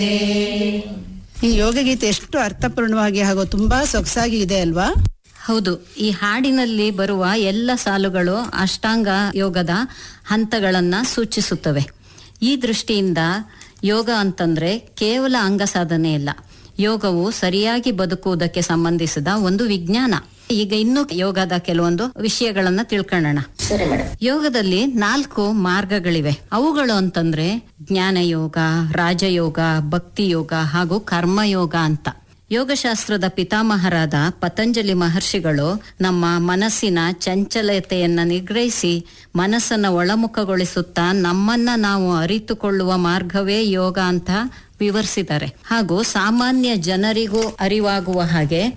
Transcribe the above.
ಈ ಯೋಗ ಗೀತೆ ಎಷ್ಟು ಅರ್ಥಪೂರ್ಣವಾಗಿ ಹಾಗೂ ತುಂಬಾ ಸೊಗಸಾಗಿ ಇದೆ ಅಲ್ವಾ ಹೌದು ಈ ಹಾಡಿನಲ್ಲಿ ಬರುವ ಎಲ್ಲ ಸಾಲುಗಳು ಅಷ್ಟಾಂಗ ಯೋಗದ ಹಂತಗಳನ್ನ ಸೂಚಿಸುತ್ತವೆ ಈ ದೃಷ್ಟಿಯಿಂದ ಯೋಗ ಅಂತಂದ್ರೆ ಕೇವಲ ಅಂಗ ಸಾಧನೆ ಇಲ್ಲ ಯೋಗವು ಸರಿಯಾಗಿ ಬದುಕುವುದಕ್ಕೆ ಸಂಬಂಧಿಸಿದ ಒಂದು ವಿಜ್ಞಾನ ಈಗ ಇನ್ನು ಯೋಗದ ಕೆಲವೊಂದು ವಿಷಯಗಳನ್ನ ತಿಳ್ಕೊಳ್ಳೋಣ ಸರಿ ಮೇಡಮ್ ಯೋಗದಲ್ಲಿ ನಾಲ್ಕು ಮಾರ್ಗಗಳಿವೆ ಅವುಗಳು ಅಂತಂದ್ರೆ ಜ್ಞಾನ ಯೋಗ ರಾಜಯೋಗ ಭಕ್ತಿ ಯೋಗ ಹಾಗೂ ಕರ್ಮಯೋಗ ಅಂತ ಯೋಗಶಾಸ್ತ್ರದ ಪಿತಾಮಹರಾದ ಪತಂಜಲಿ ಮಹರ್ಷಿಗಳು ನಮ್ಮ ಮನಸ್ಸಿನ ಚಂಚಲತೆಯನ್ನ ನಿಗ್ರಹಿಸಿ ಮನಸ್ಸನ್ನ ಒಳಮುಖಗೊಳಿಸುತ್ತಾ ನಮ್ಮನ್ನ ನಾವು ಅರಿತುಕೊಳ್ಳುವ ಮಾರ್ಗವೇ ಯೋಗ ಅಂತ ವಿವರಿಸಿದ್ದಾರೆ ಹಾಗೂ ಸಾಮಾನ್ಯ ಜನರಿಗೂ ಅರಿವಾಗುವ ಹಾಗೆ